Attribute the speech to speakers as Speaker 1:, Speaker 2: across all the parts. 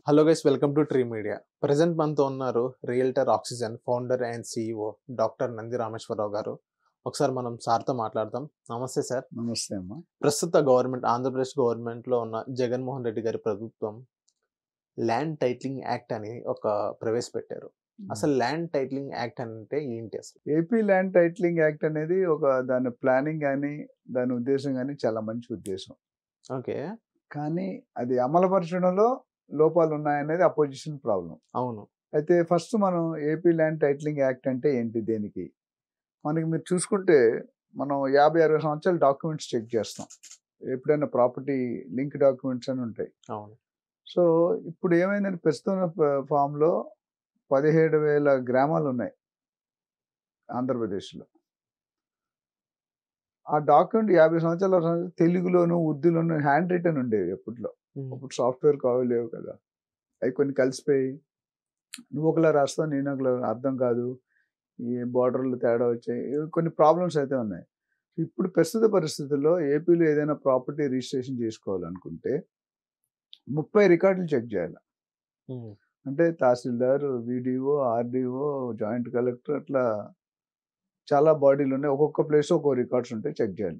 Speaker 1: Hello guys welcome to tree media present మనతో ఉన్నారు realtor oxygen founder and CEO doctor Nandi Rameswararao garu ఒకసారి మనం సార్తో మాట్లాడదాం నమస్తే సార్
Speaker 2: నమస్తే అమ్మా
Speaker 1: ప్రస్తుత గవర్నమెంట్ ఆంధ్రప్రదేశ్ గవర్నమెంట్లో ఉన్న జగన్మోహన్ రెడ్డి గారి ప్రభుత్వం ల్యాండ్ టైటిలింగ్ యాక్ట్ అని ఒక ప్రవేశపెట్టారు అసలు ల్యాండ్ టైటిలింగ్ యాక్ట్ అంటే ఏంటి అసలు
Speaker 2: ఏపీ ల్యాండ్ టైటిలింగ్ యాక్ట్ అనేది ఒక దాని ప్లానింగ్ కానీ దాని ఉద్దేశం కానీ చాలా మంచి ఉద్దేశం
Speaker 1: ఓకే
Speaker 2: కానీ అది అమలుపరచడంలో లోపాలు ఉన్నాయనేది అపోజిషన్ ప్రాబ్లం
Speaker 1: అవును
Speaker 2: అయితే ఫస్ట్ మనం ఏపీ ల్యాండ్ టైటిలింగ్ యాక్ట్ అంటే ఏంటి దేనికి మనకి మీరు చూసుకుంటే మనం యాభై అరవై సంవత్సరాలు డాక్యుమెంట్స్ చెక్ చేస్తాం ఎప్పుడైనా ప్రాపర్టీ లింక్ డాక్యుమెంట్స్ అని ఉంటాయి
Speaker 1: అవును
Speaker 2: సో ఇప్పుడు ఏమైందంటే ప్రస్తుతం ఫామ్లో పదిహేడు వేల గ్రామాలు ఉన్నాయి ఆంధ్రప్రదేశ్లో ఆ డాక్యుమెంట్ యాభై సంవత్సరాల సం- తెలుగులోను ఉర్దూలోను హ్యాండ్ రిటర్న్ ఉండేవి ఎప్పట్లో
Speaker 1: ఉమ్,
Speaker 2: ఇప్పుడు సాఫ్ట్వేర్ కావాలి లేవు కదా అవి కొన్ని కలిసిపోయి నువ్వు ఒకలా రాస్తావు నేను ఒకలా అర్థం కాదు ఈ బార్డర్లు తేడా వచ్చాయి ఇవి కొన్ని ప్రాబ్లమ్స్ అయితే ఉన్నాయి ఇప్పుడు ప్రస్తుత పరిస్థితుల్లో ఏపీలో ఏదైనా ప్రాపర్టీ రిజిస్ట్రేషన్ చేసుకోవాలనుకుంటే ముప్పై రికార్డులు చెక్ చేయాలి
Speaker 1: ఉమ్,
Speaker 2: అంటే tahsildar VDO RDO joint collector అట్లా చాలా బాడీలు ఉన్నాయి ఒక్కొక్క ప్లేస్ ఒక్కొక్క రికార్డ్స్ ఉంటాయి చెక్ చేయాలి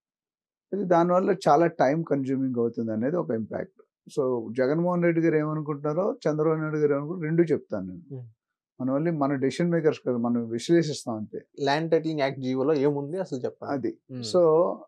Speaker 2: ఇది దానివల్ల చాలా టైం కన్జ్యూమింగ్ అవుతుంది అనేది ఒక ఇంపాక్ట్ సో జగన్మోహన్ రెడ్డి గారు ఏమనుకుంటున్నారో చంద్రబాబు నాయుడు గారు ఏమనుకుంటారో రెండు చెప్తాను నేను
Speaker 1: Hmm.
Speaker 2: మనం ఓన్లీ మన డెసిషన్ మేకర్స్ కదా మనం విశ్లేషిస్తాం అంతే
Speaker 1: ల్యాండ్ టైటిలింగ్ యాక్ట్ జీవోలో ఏముంది అసలు చెప్పండి
Speaker 2: అది
Speaker 1: ఉమ్,
Speaker 2: సో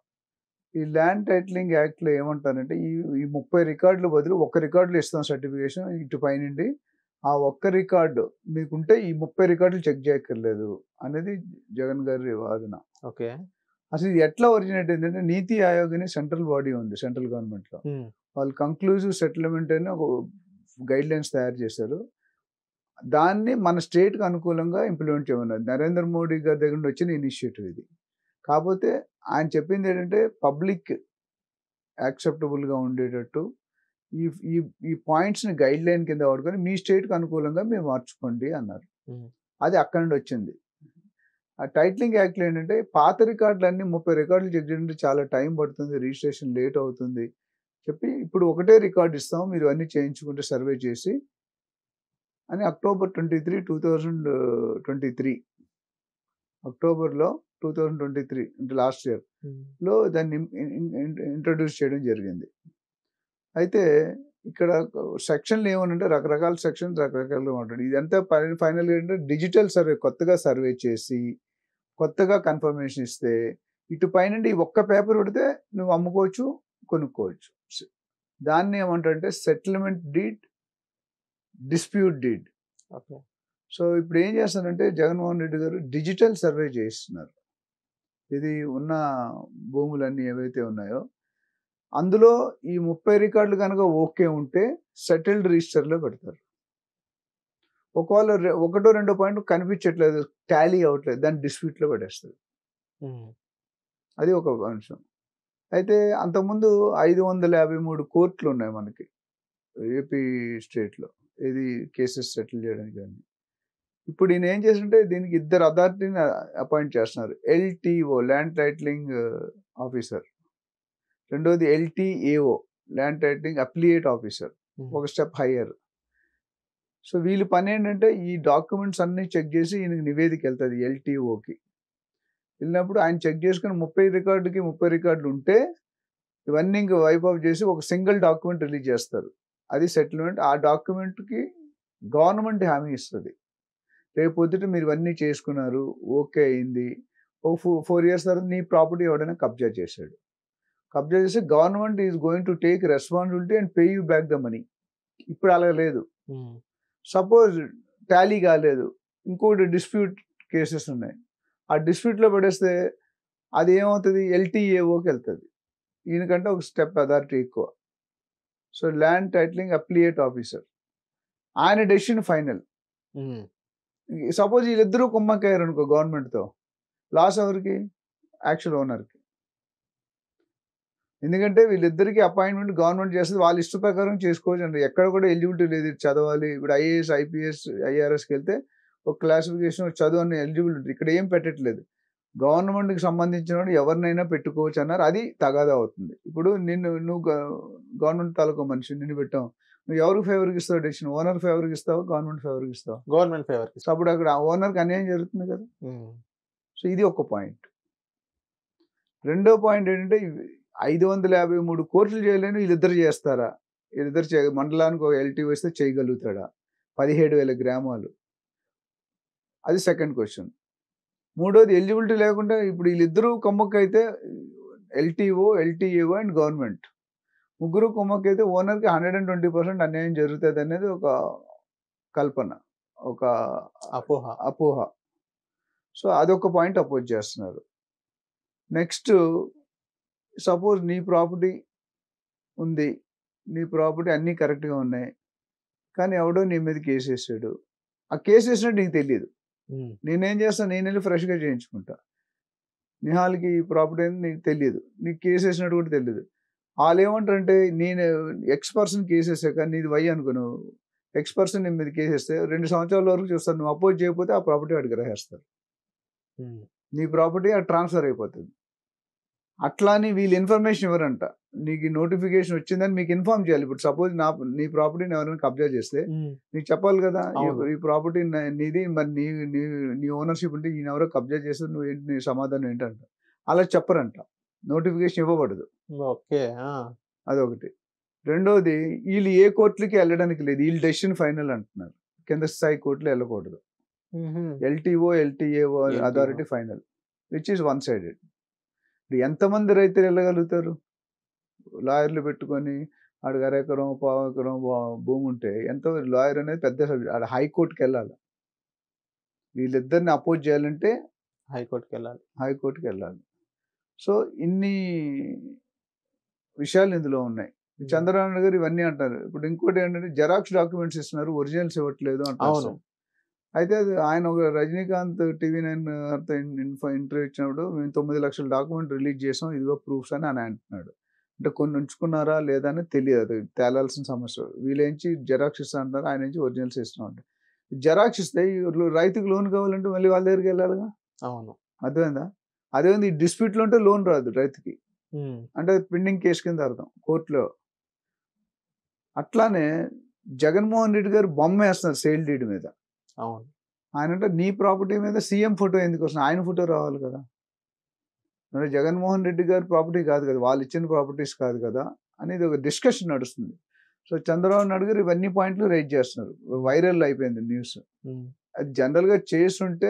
Speaker 2: ఈ ల్యాండ్ టైటిలింగ్ యాక్ట్ లో ఏమంటారంటే ఈ ఈ ముప్పై రికార్డులు బదులు ఒక రికార్డులు ఇస్తాం సర్టిఫికేషన్ ఇటు పైనుండి ఆ ఒక్క రికార్డు మీకుంటే ఈ ముప్పై రికార్డులు చెక్ చేయక్కర్లేదు అనేది జగన్ గారి వాదన
Speaker 1: ఓకే
Speaker 2: అసలు ఇది ఎట్లా ఒరిజినేట్ ఏంటంటే నీతి ఆయోగ్ అని సెంట్రల్ బాడీ ఉంది సెంట్రల్ గవర్నమెంట్ లో
Speaker 1: ఉమ్,
Speaker 2: వాళ్ళు కంక్లూజివ్ సెటిల్మెంట్ అని ఒక గైడ్ లైన్స్ తయారు చేశారు దాన్ని మన స్టేట్కి అనుకూలంగా ఇంప్లిమెంట్ చేయమన్నారు నరేంద్ర మోడీ గారి దగ్గర నుండి వచ్చిన ఇనిషియేటివ్ ఇది కాకపోతే ఆయన చెప్పింది ఏంటంటే పబ్లిక్ యాక్సెప్టబుల్గా ఉండేటట్టు ఈ ఈ ఈ పాయింట్స్ని గైడ్ లైన్ కింద వాడుకొని మీ స్టేట్కి అనుకూలంగా మీరు మార్చుకోండి అన్నారు
Speaker 1: ఉమ్.
Speaker 2: అది అక్కడ నుండి వచ్చింది ఆ టైటిలింగ్ యాక్ట్లో ఏంటంటే పాత రికార్డులు అన్ని ముప్పై రికార్డులు చెక్ చేయాలంటే చాలా టైం పడుతుంది రిజిస్ట్రేషన్ లేట్ అవుతుంది చెప్పి ఇప్పుడు ఒకటే రికార్డు ఇస్తాం మీరు అన్ని చేయించుకుంటే సర్వే చేసి అని October twenty three two thousand twenty three అక్టోబర్లో టూ థౌజండ్ ట్వంటీ త్రీ అంటే లాస్ట్ ఇయర్
Speaker 1: ఉమ్,
Speaker 2: లో దాన్ని ఇంట్రడ్యూస్ చేయడం జరిగింది అయితే ఇక్కడ సెక్షన్లు ఏమనంటే రకరకాల సెక్షన్స్ రకరకాలుగా ఉంటుంది ఇదంతా ఫైనల్ ఏంటంటే డిజిటల్ సర్వే కొత్తగా సర్వే చేసి కొత్తగా కన్ఫర్మేషన్ ఇస్తే ఇటు పైన ఈ ఒక్క పేపర్ పెడితే నువ్వు అమ్ముకోవచ్చు కొనుక్కోవచ్చు దాన్ని ఏమంటారంటే settlement deed dispute deed
Speaker 1: okay
Speaker 2: so ఇప్పుడు ఏం చేస్తారంటే జగన్మోహన్ రెడ్డి గారు డిజిటల్ సర్వే చేస్తున్నారు ఇది ఉన్న భూములన్నీ ఏవైతే ఉన్నాయో అందులో ఈ ముప్పై రికార్డులు కనుక ఓకే ఉంటే సెటిల్డ్ రిజిస్టర్లో పెడతారు ఒకవేళ రె- ఒకటో రెండో పాయింట్ కనిపించట్లేదు టాలీ అవ్వట్లేదు దాన్ని డిస్ప్యూట్లో పెట్టేస్తారు
Speaker 1: ఉమ్,
Speaker 2: అది ఒక అంశం అయితే అంతకుముందు ఐదు వందల యాభై మూడు కోర్టులు ఉన్నాయి మనకి ఏపీ స్టేట్లో ఇది కేసెస్ సెటిల్ చేయడానికి కానీ ఇప్పుడు ఈయన ఏం చేస్తుంటే దీనికి ఇద్దరు అథారిటీని అపాయింట్ చేస్తున్నారు ఎల్టీఓ ల్యాండ్ టైటిలింగ్ ఆఫీసర్ రెండోది LTAO land titling appellate officer
Speaker 1: um,
Speaker 2: ఒక స్టెప్ హయ్యర్ సో వీళ్ళ పని ఏంటంటే ఈ డాక్యుమెంట్స్ అన్ని చెక్ చేసి ఈయనకి నివేదిక వెళ్తుంది ఎల్టీఓకి వెళ్ళినప్పుడు ఆయన చెక్ చేసుకుని ముప్పై రికార్డుకి ముప్పై రికార్డులు ఉంటే ఇవన్నీ ఇంకా వైప్ ఆఫ్ చేసి ఒక సింగిల్ డాక్యుమెంట్ రిలీజ్ చేస్తారు అది సెటిల్మెంట్ ఆ డాక్యుమెంట్కి గవర్నమెంట్ హామీ ఇస్తుంది రేపు పొద్దుట మీరు ఇవన్నీ చేసుకున్నారు ఓకే అయింది ఒక ఫో ఫోర్ ఇయర్స్ తర్వాత నీ ప్రాపర్టీ ఎవడైనా కబ్జా చేశాడు కబ్జా చేస్తే government is going to take responsibility and pay you back the money ఇప్పుడు అలా లేదు
Speaker 1: ఉమ్,
Speaker 2: సపోజ్ టాలీ కాలేదు ఇంకోటి డిస్ప్యూట్ కేసెస్ ఉన్నాయి ఆ డిస్ప్యూట్లో పడేస్తే అది ఏమవుతుంది ఎల్టీఏఓకి వెళ్తుంది ఈయనకంటే ఒక స్టెప్ అథారిటీ ఎక్కువ so land titling appellate officer ఆయన డెసిషన్ ఫైనల్
Speaker 1: ఉమ్,
Speaker 2: సపోజ్ వీళ్ళిద్దరూ కుమ్మక్కయ్యారు అనుకో గవర్నమెంట్తో లాస్ ఎవరికి యాక్చువల్ ఓనర్కి ఎందుకంటే వీళ్ళిద్దరికి అపాయింట్మెంట్ గవర్నమెంట్ చేస్తుంది వాళ్ళ ఇష్ట ప్రకారం చేసుకోవచ్చు అండి ఎక్కడ కూడా ఎలిజిబిలిటీ లేదు ఇది చదవాలి ఇప్పుడు ఐఏఎస్ ఐపీఎస్ ఐఆర్ఎస్కి వెళ్తే ఒక క్లాసిఫికేషన్ చదువు అనే ఎలిజిబిలిటీ ఉంటుంది ఇక్కడ ఏం పెట్టట్లేదు గవర్నమెంట్కి సంబంధించిన వాడు ఎవరినైనా పెట్టుకోవచ్చు అన్నారు అది తగాదా అవుతుంది ఇప్పుడు నిన్ను నువ్వు గవర్నమెంట్ తాలూకా మనిషి నిన్ను పెట్టాం నువ్వు ఎవరికి ఫేవర్కి ఇస్తావు డెసిషన్ ఓనర్ ఫేవర్కి ఇస్తావా గవర్నమెంట్ ఫేవర్కి ఇస్తావా
Speaker 1: గవర్నమెంట్ ఫేవర్
Speaker 2: సో అప్పుడు అక్కడ ఓనర్కి అన్యాయం జరుగుతుంది కదా సో ఇది ఒక పాయింట్ రెండో పాయింట్ ఏంటంటే ఇవి ఐదు వందల యాభై మూడు కోట్లు చేయలేని వీళ్ళిద్దరు చేస్తారా వీళ్ళిద్దరు చే మండలానికి ఒక ఎల్టీ వేస్తే చేయగలుగుతాడా పదిహేడు వేల గ్రామాలు అది సెకండ్ క్వశ్చన్ మూడోది ఎలిజిబిలిటీ లేకుండా ఇప్పుడు వీళ్ళిద్దరూ కొమ్మక్కి అయితే ఎల్టీఓ ఎల్టీఏఓ అండ్ గవర్నమెంట్ ముగ్గురు కొమ్మక్కి అయితే ఓనర్కి హండ్రెడ్ అండ్ ట్వంటీ పర్సెంట్ అన్యాయం జరుగుతుంది అనేది ఒక కల్పన ఒక
Speaker 1: అపోహ
Speaker 2: అపోహ సో అదొక పాయింట్ అపోజ్ చేస్తున్నారు నెక్స్ట్ సపోజ్ నీ ప్రాపర్టీ ఉంది నీ ప్రాపర్టీ అన్నీ కరెక్ట్గా ఉన్నాయి కానీ ఎవడో నీ మీద కేసు వేసాడు ఆ కేసు వేసినట్టు నీకు తెలియదు
Speaker 1: ఉమ్,
Speaker 2: నేనేం చేస్తాను నేను వెళ్ళి ఫ్రెష్గా చేయించుకుంటా నిహాల్కి ఈ ప్రాపర్టీ అని నీకు తెలియదు నీకు కేసు వేసినట్టు కూడా తెలియదు వాళ్ళు ఏమంటారంటే నేను ఎక్స్ పర్సన్ కేసు వేసాక నీది వై అనుకోను ఎక్స్ పర్సన్ నీ మీద కేసు వేస్తే రెండు సంవత్సరాల వరకు చూస్తారు నువ్వు అపోజ్ చేయకపోతే ఆ ప్రాపర్టీ వాడికి గ్రహిస్తారు
Speaker 1: ఉమ్,
Speaker 2: నీ ప్రాపర్టీ ఆ ట్రాన్స్ఫర్ అయిపోతుంది అట్లా అని వీళ్ళు ఇన్ఫర్మేషన్ ఇవ్వరంట నీకు నోటిఫికేషన్ వచ్చిందని మీకు ఇన్ఫార్మ్ చేయాలి ఇప్పుడు సపోజ్ నా నీ ప్రాపర్టీని ఎవరైనా కబ్జా చేస్తే
Speaker 1: ఉమ్,
Speaker 2: నీకు చెప్పాలి కదా ఈ-
Speaker 1: అవును.
Speaker 2: ఈ ప్రాపర్టీ నీది మరి నీ నీ నీ ఓనర్షిప్ ఉంటే ఈయన ఎవరో కబ్జా చేస్తే నువ్వు ఏంటి నీ సమాధానం ఏంటంట అలా చెప్పరంట నోటిఫికేషన్ ఇవ్వబడదు
Speaker 1: ఓకే ఆ,
Speaker 2: అదొకటి రెండోది వీళ్ళు ఏ కోర్టులకి వెళ్ళడానికి లేదు వీళ్ళు డెసిషన్ ఫైనల్ అంటున్నారు కింద స్థాయి కోర్టులు వెళ్ళకూడదు
Speaker 1: ఉహుం,
Speaker 2: LTO LTAO
Speaker 1: LTO.
Speaker 2: Authority final which is one sided ఇప్పుడు ఎంతమంది రైతులు వెళ్ళగలుగుతారు లాయర్లు పెట్టుకొని ఆడికి అరెకరం పావెకరం బా- భూమి ఉంటే ఎంత లాయర్ అనేది పెద్ద సబ్జెక్ట్ ఆడ హైకోర్టుకి వెళ్ళాలి వీళ్ళిద్దరిని అపోజ్ చేయాలంటే
Speaker 1: హైకోర్టుకి వెళ్ళాలి
Speaker 2: హైకోర్టుకి వెళ్ళాలి సో ఇన్ని విషయాలు ఇందులో ఉన్నాయి చంద్రబాబు నాయుడు గారు ఇవన్నీ అంటారు ఇప్పుడు ఇంకోటి ఏంటంటే జెరాక్స్ డాక్యుమెంట్స్ ఇస్తున్నారు ఒరిజినల్స్ ఇవ్వట్లేదు అంటారు
Speaker 1: అవును.
Speaker 2: సార్. అయితే అది ఆయన ఒక రజనీకాంత్ టీవీ నైన్ ఇంటర్వ్యూ ఇచ్చినప్పుడు మేము తొమ్మిది లక్షల డాక్యుమెంట్ రిలీజ్ చేసాం ఇదిగో ప్రూఫ్స్ అని ఆయన అంటున్నాడు అంటే కొన్ని ఉంచుకున్నారా లేదా అని తెలియదు అది తేలాల్సిన సమస్య వీళ్ళేంచి జెరాక్స్ ఇస్తా అంటారు ఆయన నుంచి ఒరిజినల్స్ ఇస్తున్నాం అంటే జెరాక్స్ ఇస్తే ఈ రైతుకు లోన్ కావాలంటే మళ్ళీ వాళ్ళ దగ్గరికి వెళ్ళాలిగా
Speaker 1: అవును
Speaker 2: అర్థమైందా అదేవిధంగా ఈ డిస్ప్యూట్లో ఉంటే లోన్ రాదు రైతుకి
Speaker 1: ఉమ్,
Speaker 2: అంటే పెండింగ్ కేసు కింద అర్థం కోర్టులో అట్లానే జగన్మోహన్ రెడ్డి గారు బొమ్మ వేస్తున్నారు సేల్ డీడ్ మీద
Speaker 1: అవును
Speaker 2: ఆయన అంటే నీ ప్రాపర్టీ మీద సీఎం ఫోటో ఎందుకు వస్తుంది ఆయన ఫోటో రావాలి కదా మరి జగన్మోహన్ రెడ్డి గారి ప్రాపర్టీ కాదు కదా వాళ్ళు ఇచ్చిన ప్రాపర్టీస్ కాదు కదా అనేది ఒక డిస్కషన్ నడుస్తుంది సో చంద్రబాబు నాయుడు గారు ఇవన్నీ పాయింట్లు రైజ్ చేస్తున్నారు వైరల్ అయిపోయింది న్యూస్
Speaker 1: ఉమ్,
Speaker 2: అది జనరల్గా చేస్తుంటే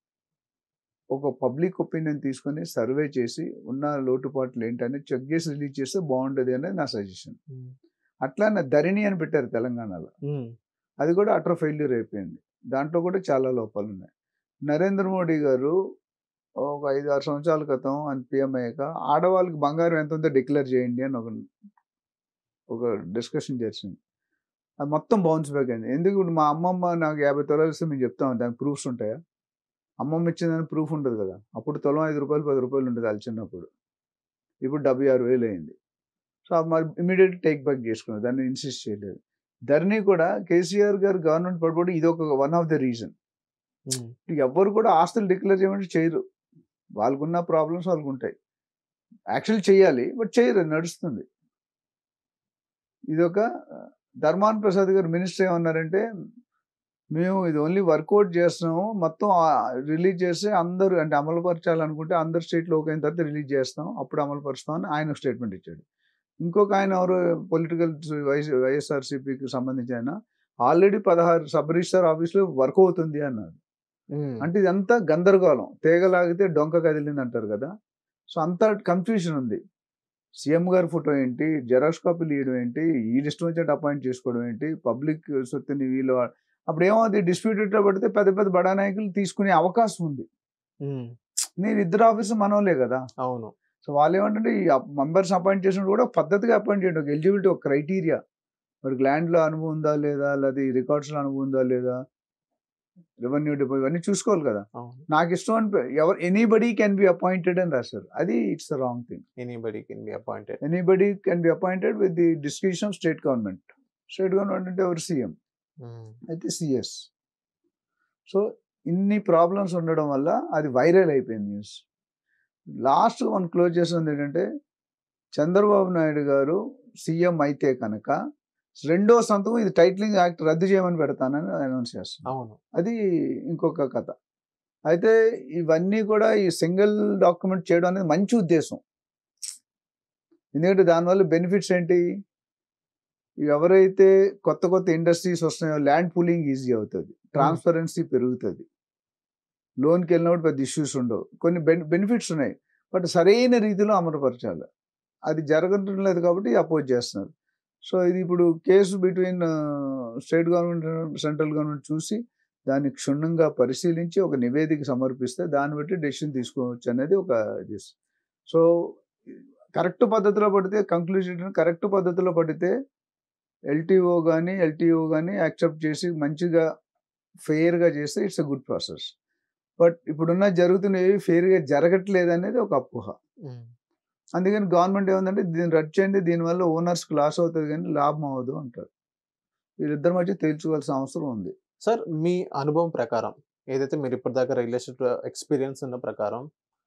Speaker 2: ఒక పబ్లిక్ ఒపీనియన్ తీసుకొని సర్వే చేసి ఉన్న లోటుపాట్లు ఏంటని చెక్ చేసి రిలీజ్ చేస్తే బాగుంటుంది అనేది నా సజెషన్
Speaker 1: ఉమ్,
Speaker 2: అట్లానే ధరణి అని పెట్టారు తెలంగాణలో
Speaker 1: ఉమ్,
Speaker 2: అది కూడా అటర్ ఫెయిల్యూర్ అయిపోయింది దాంట్లో కూడా చాలా లోపాలు ఉన్నాయి నరేంద్ర మోడీ గారు ఒక ఐదు ఆరు సంవత్సరాల క్రితం అని పిఎం అయ్యాక ఆడవాళ్ళకి బంగారం ఎంత ఉందో డిక్లేర్ చేయండి అని ఒక ఒక డిస్కషన్ చేసింది అది మొత్తం బౌన్స్ బ్యాక్ అయింది ఎందుకు ఇప్పుడు మా అమ్మమ్మ నాకు యాభై తొలాలు ఇస్తే మేము చెప్తాం దానికి ప్రూఫ్స్ ఉంటాయా అమ్మమ్మ ఇచ్చిందని ప్రూఫ్ ఉండదు కదా అప్పుడు తులం ఐదు రూపాయలు పది రూపాయలు ఉంటుంది అది చిన్నప్పుడు ఇప్పుడు డెబ్బై ఆరు వేలు అయింది సో అది మరి ఇమీడియట్ టేక్ బ్యాక్ చేసుకున్నారు దాన్ని ఇన్సిస్ట్ చేయలేదు ధరణి కూడా కేసీఆర్ గారు గవర్నమెంట్ పడిపోవడం ఇది ఒక one of the reason
Speaker 1: um,
Speaker 2: ఎవ్వరు కూడా ఆస్తులు డిక్లేర్ చేయమంటే చేయరు వాళ్ళకున్న ప్రాబ్లమ్స్ వాళ్ళకు ఉంటాయి యాక్చువల్ చేయాలి బట్ చేయరు అది నడుస్తుంది ఇదొక ధర్మాన్ ప్రసాద్ గారు మినిస్టర్ ఏమన్నారంటే మేము ఇది ఓన్లీ వర్కౌట్ చేస్తున్నాము మొత్తం రిలీజ్ చేస్తే అందరూ అంటే అమలు పరచాలనుకుంటే అందరు స్టేట్లో ఒక అయిన తర్వాత రిలీజ్ చేస్తాం అప్పుడు అమలు పరుస్తామని ఆయన స్టేట్మెంట్ ఇచ్చాడు ఇంకొక ఆయన ఎవరు పొలిటికల్ వైఎస్ వైఎస్ఆర్సీపీకి సంబంధించి ఆయన ఆల్రెడీ పదహారు సబ్ రిజిస్టర్ ఆఫీస్లో వర్క్ అవుతుంది అన్నారు
Speaker 1: ఉమ్,
Speaker 2: అంటే ఇదంతా గందరగోళం తీగలాగితే డొంక కదిలింది అంటారు కదా సో అంత కన్ఫ్యూజన్ ఉంది సీఎం గారి ఫోటో ఏంటి జెరాక్స్ కాపీలు ఇవ్వడం ఏంటి ఈ ఇష్టం వచ్చినట్టు అపాయింట్ చేసుకోవడం ఏంటి పబ్లిక్ సొత్తుని వీళ్ళు వా- అప్పుడు ఏమవుతుంది డిస్ప్యూటెడ్లో పడితే పెద్ద పెద్ద బడా నాయకులు తీసుకునే అవకాశం ఉంది
Speaker 1: ఉమ్,
Speaker 2: నేను ఇద్దరు ఆఫీసు మనోలే కదా
Speaker 1: అవును
Speaker 2: సో వాళ్ళు ఏమంటే ఈ మెంబర్స్ అపాయింట్ చేసినప్పుడు కూడా పద్ధతిగా అపాయింట్ చేయండి ఒక ఎలిజిబిలిటీ ఒక క్రైటీరియా వాడికి ల్యాండ్లో అనుభవం ఉందా లేదా లేదా రికార్డ్స్లో అనుభవం ఉందా లేదా రెవెన్యూ డిపో ఇవన్నీ చూసుకోవాలి కదా
Speaker 1: అవును
Speaker 2: నాకు ఇష్టం అని పె- ఎవరు ఎనీబడి కెన్ బి అపాయింటెడ్ అని రాశారు అది it's the wrong thing
Speaker 1: anybody can be appointed
Speaker 2: anybody can be appointed with the description of state government state government అంటే ఎవరు సీఎం అయితే సిఎస్ సో ఇన్ని ప్రాబ్లమ్స్ ఉండడం వల్ల అది వైరల్ అయిపోయింది న్యూస్ లాస్ట్ మనం క్లోజ్ చేస్తుంది ఏంటంటే చంద్రబాబు నాయుడు గారు సీఎం అయితే కనుక రెండో సంతకం ఇది టైటిలింగ్ యాక్ట్ రద్దు చేయమని పెడతానని అనౌన్స్ చేస్తాను
Speaker 1: అవును
Speaker 2: అది ఇంకొక కథ అయితే ఇవన్నీ కూడా ఈ సింగిల్ డాక్యుమెంట్ చేయడం అనేది మంచి ఉద్దేశం ఎందుకంటే దానివల్ల బెనిఫిట్స్ ఏంటి ఎవరైతే కొత్త కొత్త ఇండస్ట్రీస్ వస్తున్నాయో ల్యాండ్ పూలింగ్ ఈజీ అవుతుంది ట్రాన్స్పరెన్సీ పెరుగుతుంది లోన్కి వెళ్ళినప్పుడు పెద్ద ఇష్యూస్ ఉండవు కొన్ని బెనిఫిట్స్ ఉన్నాయి బట్ సరైన రీతిలో అమలుపరచాలి అది జరగడం లేదు కాబట్టి అపోజ్ చేస్తున్నారు సో ఇది ఇప్పుడు case between state government central government చూసి దాన్ని క్షుణ్ణంగా పరిశీలించి ఒక నివేదిక సమర్పిస్తే దాన్ని బట్టి డెసిషన్ తీసుకోవచ్చు అనేది ఒక ఇది సో కరెక్ట్ పద్ధతిలో పడితే కంక్లూజన్ కరెక్ట్ పద్ధతిలో పడితే ఎల్టీఓ కానీ ఎల్టీఓ కానీ యాక్సెప్ట్ చేసి మంచిగా ఫెయిర్గా చేస్తే it's a good process but ఇప్పుడున్న జరుగుతున్నవి ఫెయిర్గా జరగట్లేదు అనేది ఒక అపోహ
Speaker 1: ఉమ్.
Speaker 2: అందుకని గవర్నమెంట్ ఏముందంటే దీన్ని రద్దు చేయండి దీనివల్ల ఓనర్స్కి లాస్ అవుతుంది కానీ లాభం అవ్వదు అంటారు వీళ్ళిద్దరి మధ్య తేల్చుకోవాల్సిన అవసరం ఉంది
Speaker 1: సార్ మీ అనుభవం ప్రకారం ఏదైతే మీరు ఇప్పటిదాకా రియల్ ఎస్టేట్ ఎక్స్పీరియన్స్ ఉన్న ప్రకారం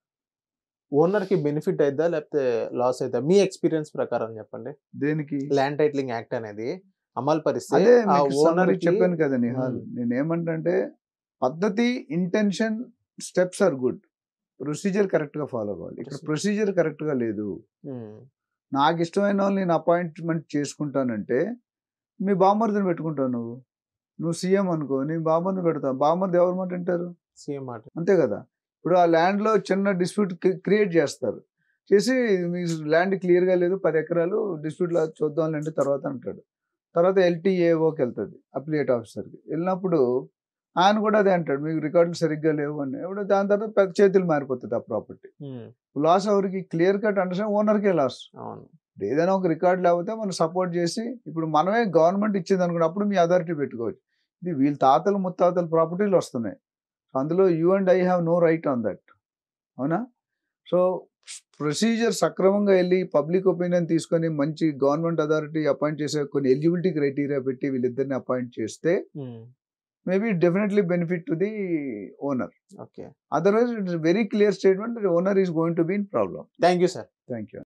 Speaker 1: ఓనర్ కి బెనిఫిట్ అయిద్దా లేకపోతే లాస్ అయిద్దా మీ ఎక్స్పీరియన్స్ ప్రకారం చెప్పండి
Speaker 2: దేనికి
Speaker 1: ల్యాండ్ టైటిలింగ్ యాక్ట్ అనేది అమలు పరిస్తే
Speaker 2: అదే
Speaker 1: ఆ
Speaker 2: మీకు
Speaker 1: ఓనర్
Speaker 2: summary చెప్పాను కదా నిహాల్
Speaker 1: మ్మ్.
Speaker 2: నేను ఏమంటే పద్ధతి intention steps are good procedure correct గా ఫాలో అవ్వాలి ఇక్కడ
Speaker 1: Procedure.
Speaker 2: ప్రొసీజర్ కరెక్ట్ గా లేదు నాకు ఇష్టమైన వాళ్ళు నేను అపాయింట్మెంట్ చేసుకుంటానంటే మీ బామ్మర్దిని పెట్టుకుంటావు నువ్వు నువ్వు సీఎం అనుకో నీ బామ్మర్దిని పెడతావు బామ్మర్ది ఎవరి మాట వింటారు
Speaker 1: సీఎం మాట
Speaker 2: అంతే కదా ఇప్పుడు ఆ ల్యాండ్ లో చిన్న డిస్ప్యూట్ క్రియేట్ చేస్తారు చేసి మీ ల్యాండ్ క్లియర్ గా లేదు పది ఎకరాలు డిస్ప్యూట్ లా చూద్దాం అంటే తర్వాత అంటాడు తర్వాత ఎల్టీఏఓకి వెళ్తుంది అప్లియేట్ ఆఫీసర్కి వెళ్ళినప్పుడు ఆయన కూడా అదే అంటాడు మీకు రికార్డులు సరిగ్గా లేవు అని ఇప్పుడు దాని తర్వాత పెద్ద చేతులు మారిపోతుంది ఆ ప్రాపర్టీ
Speaker 1: ఉమ్,
Speaker 2: లాస్ ఎవరికి క్లియర్ కట్ అండర్స్టాండ్ ఓనర్కే లాస్
Speaker 1: అవును
Speaker 2: ఏదైనా ఒక రికార్డ్ లేకపోతే మనం సపోర్ట్ చేసి ఇప్పుడు మనమే గవర్నమెంట్ ఇచ్చింది అనుకున్నప్పుడు మీ అథారిటీ పెట్టుకోవచ్చు ఇది వీళ్ళ తాతలు ముత్తాతల ప్రాపర్టీలు వస్తున్నాయి అందులో you and I have no right on that అవునా సో ప్రొసీజర్ సక్రమంగా వెళ్ళి పబ్లిక్ ఒపీనియన్ తీసుకొని మంచి గవర్నమెంట్ అథారిటీ అపాయింట్ చేసే కొన్ని ఎలిజిబిలిటీ క్రైటీరియా పెట్టి వీళ్ళిద్దరిని అపాయింట్ చేస్తే
Speaker 1: um,
Speaker 2: maybe definitely benefit to the owner
Speaker 1: okay
Speaker 2: otherwise it's very clear statement owner is going to be in problem
Speaker 1: thank you sir
Speaker 2: thank you